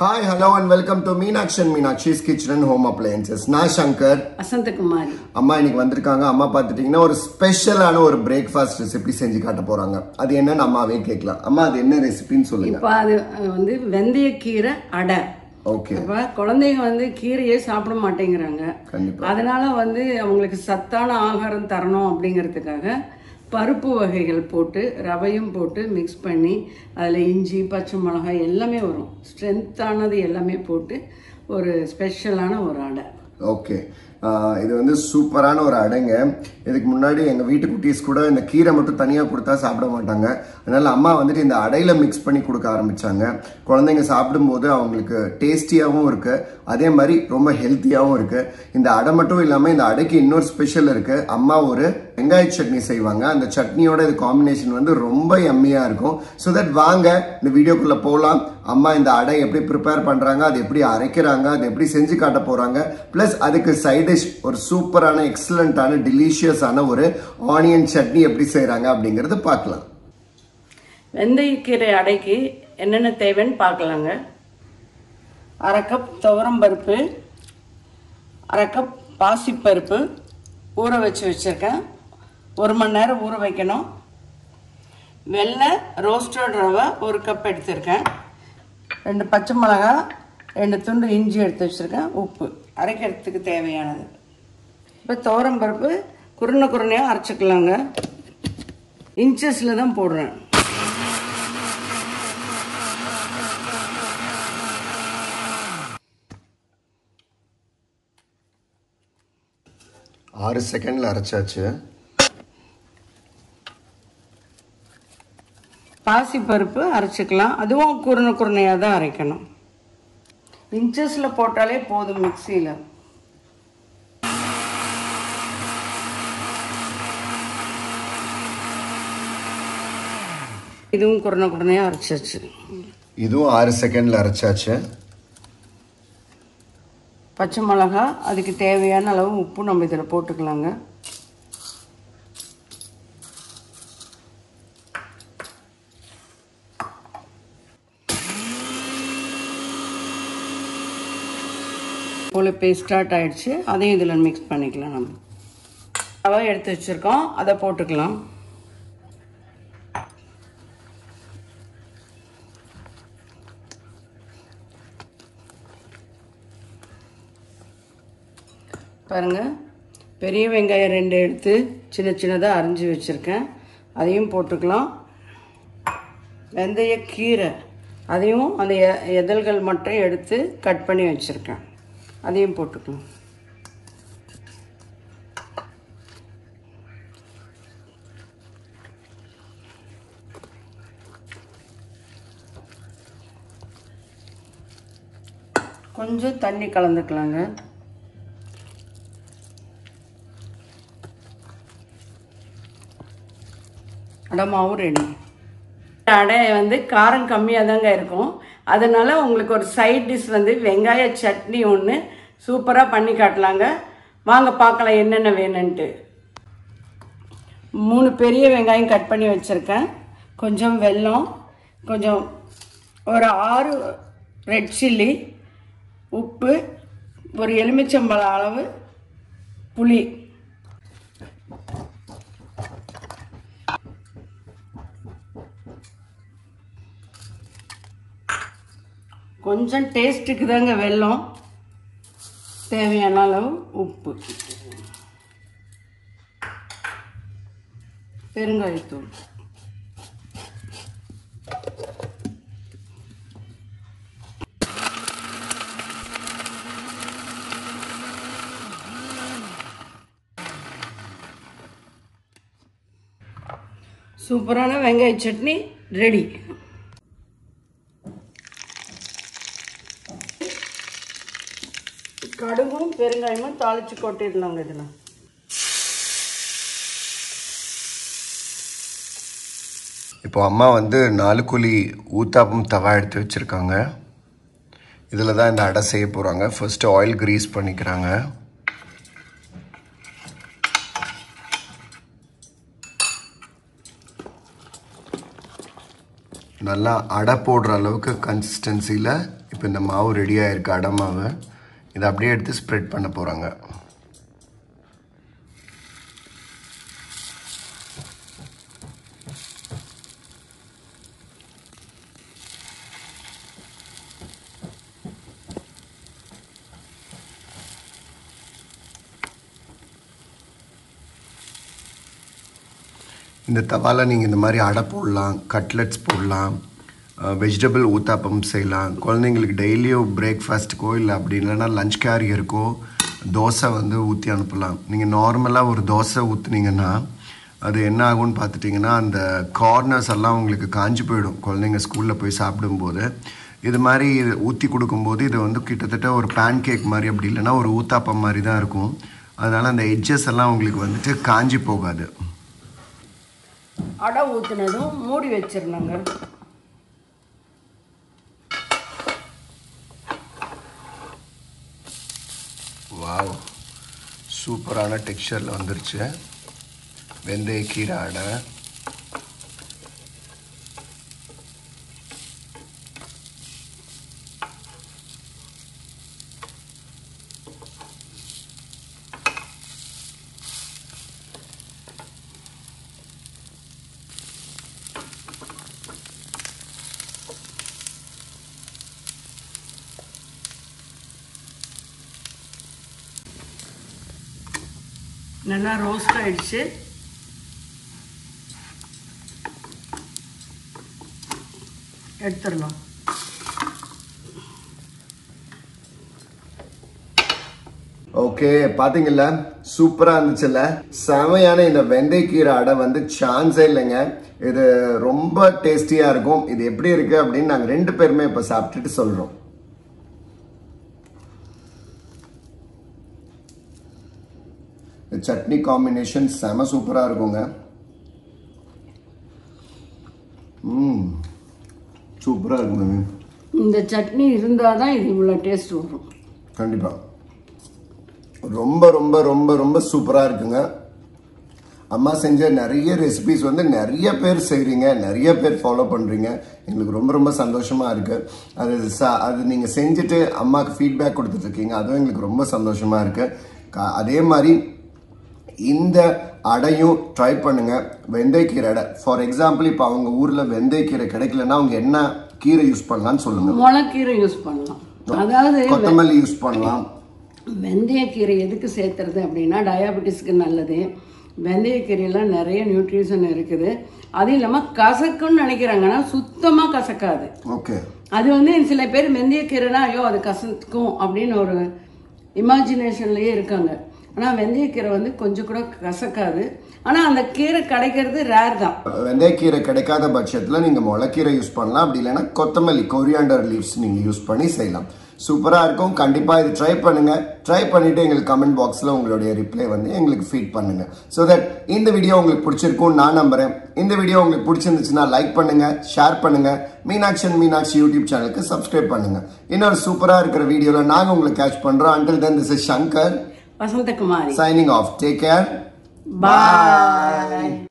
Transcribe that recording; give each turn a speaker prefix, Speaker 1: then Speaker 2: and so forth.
Speaker 1: hi hello and welcome to Meenakshi and Meenakshi's kitchen and home appliances நான் சங்கர்
Speaker 2: வசந்தகுமாரி
Speaker 1: அம்மா இன்னைக்கு வந்திருக்காங்க அம்மா பார்த்துட்டீங்கன்னா ஒரு ஸ்பெஷலான ஒரு பிரேக்ஃபாஸ்ட் ரெசிபி செஞ்சு காட்ட போறாங்க அது என்னன்னு அம்மாவே கேட்கலாம் அம்மா அது என்ன ரெசிபின்னு சொல்லுங்க
Speaker 2: இப்போ அது அஹ், வந்து வெந்தயக்கீரை அடை
Speaker 1: ஓகே
Speaker 2: அப்போ குழந்தைங்க வந்து கீரையே சாப்பிட மாட்டேங்கிறாங்க
Speaker 1: கண்டிப்பா
Speaker 2: அதனால வந்து அவங்களுக்கு சத்தான ஆகாரம் தரணும் அப்படிங்கிறதுக்காக பருப்பு வகைகள் போட்டு ரவையும் போட்டு மிக்ஸ் பண்ணி அதில் இஞ்சி பச்சை மிளகாய் எல்லாமே வரும் ஸ்ட்ரென்த்தானது எல்லாமே போட்டு ஒரு ஸ்பெஷலான ஒரு அடை
Speaker 1: ஓகே ஆஹ் இது வந்து சூப்பரான ஒரு அடைங்க இதுக்கு முன்னாடி எங்க வீட்டு குட்டீஸ் கூட இந்த கீரை மட்டும் தனியா கொடுத்தா சாப்பிட மாட்டாங்க அதனால அம்மா வந்துட்டு இந்த அடையில மிக்ஸ் பண்ணி கொடுக்க ஆரம்பிச்சாங்க குழந்தைங்க சாப்பிடும்போது அவங்களுக்கு டேஸ்டியாகவும் இருக்கு அதே மாதிரி ரொம்ப ஹெல்த்தியாகவும் இருக்கு இந்த அடை மட்டும் இல்லாம இந்த அடைக்கு இன்னொரு ஸ்பெஷல் இருக்கு அம்மா ஒரு வெங்காய சட்னி செய்வாங்க அந்த சட்னியோட இது காம்பினேஷன் வந்து ரொம்ப எம்மியா இருக்கும் ஸோ தட் வாங்க இந்த வீடியோக்குள்ள போகலாம் அம்மா இந்த அடை எப்படி ப்ரிப்பேர் பண்றாங்க அது எப்படி அரைக்கிறாங்க அது எப்படி செஞ்சு காட்ட போறாங்க பிளஸ் அதுக்கு சைட் டிஷ் ஒரு சூப்பரான எக்ஸலண்டான டெலிஷியஸான ஒரு ஆனியன் சட்னி எப்படி செய்றாங்க அப்படிங்கறது பார்க்கலாம்
Speaker 2: வெந்தயக்கீரை அடைக்கு என்னென்ன தேவைன்னு பார்க்கலாங்க அரை கப் துவரம் பருப்பு அரை கப் பாசிப்பருப்பு ஊற வச்சு வச்சுருக்கேன் ஒரு மணி நேரம் ஊற வைக்கணும் வெள்ளை ரோஸ்டட் ரவை ஒரு கப் எடுத்திருக்கேன் ரெண்டு பச்சை மிளகா ரெண்டு துண்டு இஞ்சி எடுத்து வச்சுருக்கேன் உப்பு அரைக்கிறதுக்கு தேவையானது இப்போ துவரம் பருப்பு குருணை குருணையாக அரைச்சிக்கலாங்க இன்ச்சஸில் தான் போடுறேன்
Speaker 1: ஆறு செகண்ட்ல அரைச்சாச்சு
Speaker 2: பாசிப்பருப்பு அரைச்சிக்கலாம் அதுவும் குருணை குருணையாக தான் அரைக்கணும் இன்ச்சஸில் போட்டாலே போதும் மிக்சியில் இதுவும் குருணை குருணையாக அரைச்சாச்சு
Speaker 1: இதுவும் ஆறு செகண்ட்ல அரைச்சாச்சு
Speaker 2: பச்சை மிளகா அதுக்கு தேவையான அளவு உப்பு நம்ம இதில் போட்டுக்கலாங்க போல் பேஸ்டாட் ஆயிடுச்சு அதையும் இதில் மிக்ஸ் பண்ணிக்கலாம் நம்ம ரவை எடுத்து வச்சுருக்கோம் அதை போட்டுக்கலாம் பாருங்க பெரிய வெங்காயம் ரெண்டு எடுத்து சின்ன சின்னதாக அரிஞ்சு வச்சுருக்கேன் அதையும் போட்டுக்கலாம் வெந்தய கீரை அதையும் அந்த எ- எதழ்கள் மட்டும் எடுத்து கட் பண்ணி வச்சுருக்கேன் அதையும் போட்டுக்கலாம் கொஞ்சம் தண்ணி கலந்துக்கலாங்க அடமாவும் ரெடி அடை வந்து காரம் கம்மியாக தாங்க இருக்கும் அதனால உங்களுக்கு ஒரு சைட் டிஷ் வந்து வெங்காய சட்னி ஒன்று சூப்பராக பண்ணி காட்டலாங்க வாங்க பார்க்கலாம் என்னென்ன வேணும்ன்ட்டு மூணு பெரிய வெங்காயம் கட் பண்ணி வச்சுருக்கேன் கொஞ்சம் வெல்லம் கொஞ்சம் ஒரு ஆறு ரெட் சில்லி உப்பு ஒரு எலுமிச்சம்பழம் அளவு புளி கொஞ்சம் டேஸ்ட்டுக்கு தாங்க வெல்லம் தேவையான அளவு உப்பு பெருங்காயத்தூள் சூப்பரான வெங்காய சட்னி ரெடி கடுகும் பெருங்காயமும் தாளித்து கொட்டிடலாங்க இதில்
Speaker 1: இப்போ அம்மா வந்து நாலு குழி ஊத்தாப்பம் தவா எடுத்து வச்சிருக்காங்க இதில் தான் இந்த அடை செய்ய போகிறாங்க ஃபர்ஸ்ட் ஆயில் கிரீஸ் பண்ணிக்கிறாங்க நல்லா அடை போடுற அளவுக்கு கன்சிஸ்டன்சியில் இப்போ இப்போ இந்த மாவு ரெடி ஆயிருக்கு அடை மாவு இதை அப்படியே எடுத்து ஸ்ப்ரெட் பண்ண போகிறாங்க இந்த தவால நீங்கள் இந்த மாதிரி அடை போடலாம் கட்லெட்ஸ் போடலாம் வெஜிடபிள் ஊத்தாப்பம் செய்யலாம் குழந்தைங்களுக்கு டெய்லியும் பிரேக்ஃபாஸ்ட்டுக்கோ இல்லை அப்படி இல்லைன்னா லஞ்ச் கேரியருக்கோ தோசை வந்து ஊற்றி அனுப்பலாம் நீங்கள் நார்மலாக ஒரு தோசை ஊற்றுனீங்கன்னா அது என்ன ஆகும்னு பார்த்துட்டிங்கன்னா அந்த கார்னர்ஸ் எல்லாம் உங்களுக்கு காஞ்சி போயிடும் குழந்தைங்க ஸ்கூலில் போய் சாப்பிடும்போது இது மாதிரி ஊற்றி கொடுக்கும்போது இது வந்து கிட்டத்தட்ட ஒரு பேன் கேக் மாதிரி அப்படி இல்லைன்னா ஒரு ஊத்தாப்பம் மாதிரி தான் இருக்கும் அதனால் அந்த எட்ஜஸ் எல்லாம் உங்களுக்கு வந்துட்டு காஞ்சி போகாது
Speaker 2: அடை ஊற்றுனதும் மூடி வச்சிருந்தாங்க
Speaker 1: வாவ் சூப்பரான டெக்ஸ்சரில் வந்துருச்சு வெந்தய கீரை அடை
Speaker 2: நல்லா ரோஸ்ட் ஆயிடுச்சு எடுத்துடலாம்
Speaker 1: ஓகே பாத்தீங்கல்ல சூப்பரா இருந்துச்சுல்ல செமையான இந்த வெந்தயக்கீரை அடை வந்து சான்ஸே இல்லைங்க இது ரொம்ப டேஸ்டியா இருக்கும் இது எப்படி இருக்கு அப்படின்னு நாங்க ரெண்டு பேருமே இப்ப சாப்பிட்டுட்டு சொல்றோம் இந்த சட்னி காம்பினேஷன் செம சூப்பரா இருக்குங்க ம் சூப்பரா இருக்குங்க
Speaker 2: இந்த சட்னி இருந்தால் தான் இது இவ்வளோ டேஸ்ட் வரும்
Speaker 1: கண்டிப்பா ரொம்ப ரொம்ப ரொம்ப ரொம்ப சூப்பரா இருக்குங்க அம்மா செஞ்ச நிறைய ரெசிபிஸ் வந்து நிறைய பேர் செய்றீங்க நிறைய பேர் ஃபாலோ பண்றீங்க எங்களுக்கு ரொம்ப ரொம்ப சந்தோஷமா இருக்கு அது ச- அது நீங்க செஞ்சுட்டு அம்மாக்கு ஃபீட்பேக் கொடுத்துட்டு இருக்கீங்க அதுவும் எங்களுக்கு ரொம்ப சந்தோஷமா இருக்கு க- அதே மாதிரி இந்த அடையும் ட்ரை பண்ணுங்க வெந்தயக்கீரை அடை ஃபார் எக்ஸாம்பிள் இப்போ அவங்க ஊர்ல வெந்தயக்கீரை கிடைக்கலன்னா அவங்க என்ன கீரை யூஸ் பண்ணலாம்னு சொல்லுங்க
Speaker 2: முளைக்கீரை யூஸ் பண்ணலாம் அதாவது
Speaker 1: கொத்தமல்லி யூஸ் பண்ணலாம்
Speaker 2: வெந்தயக்கீரை எதுக்கு சேர்த்துறது அப்படின்னா டயாபெட்டிஸ்க்கு நல்லது வெந்தயக்கீரையில் நிறைய நியூட்ரிஷன் இருக்குது அது இல்லாமல் கசக்குன்னு நினைக்கிறாங்க ஆனால் சுத்தமாக கசக்காது
Speaker 1: ஓகே
Speaker 2: அது வந்து சில பேர் வெந்தயக்கீரைனா ஐயோ அது கசக்கும் அப்படின்னு ஒரு இமேஜினேஷன்லயே இருக்காங்க ஆனால் வெந்தயக்கீரை வந்து கொஞ்சம் கூட கசக்காது ஆனால் அந்த கீரை கிடைக்கிறது ரேர் தான்
Speaker 1: வெந்தயக்கீரை கிடைக்காத பட்சத்தில் நீங்கள் முளைக்கீரை யூஸ் பண்ணலாம் அப்படி இல்லைன்னா கொத்தமல்லி கொரியாண்டர் லீவ்ஸ் நீங்கள் யூஸ் பண்ணி செய்யலாம் சூப்பராக இருக்கும் கண்டிப்பாக இது ட்ரை பண்ணுங்க ட்ரை பண்ணிட்டு எங்களுக்கு கமெண்ட் பாக்ஸில் உங்களுடைய ரிப்ளை வந்து எங்களுக்கு ஃபீட் பண்ணுங்க ஸோ தட் இந்த வீடியோ உங்களுக்கு பிடிச்சிருக்கும்னு நான் நம்புறேன் இந்த வீடியோ உங்களுக்கு பிடிச்சிருந்துச்சுன்னா லைக் பண்ணுங்க ஷேர் பண்ணுங்க மீனாட்சி அண்ட் மீனாட்சி யூடியூப் சேனலுக்கு சப்ஸ்கிரைப் பண்ணுங்க இன்னொரு சூப்பராக இருக்கிற வீடியோவில் நாங்கள் உங்களுக்கு கேட்ச் பண்ணுறோம் until then this is Shankar
Speaker 2: Vasanthakumari
Speaker 1: signing off take care
Speaker 2: bye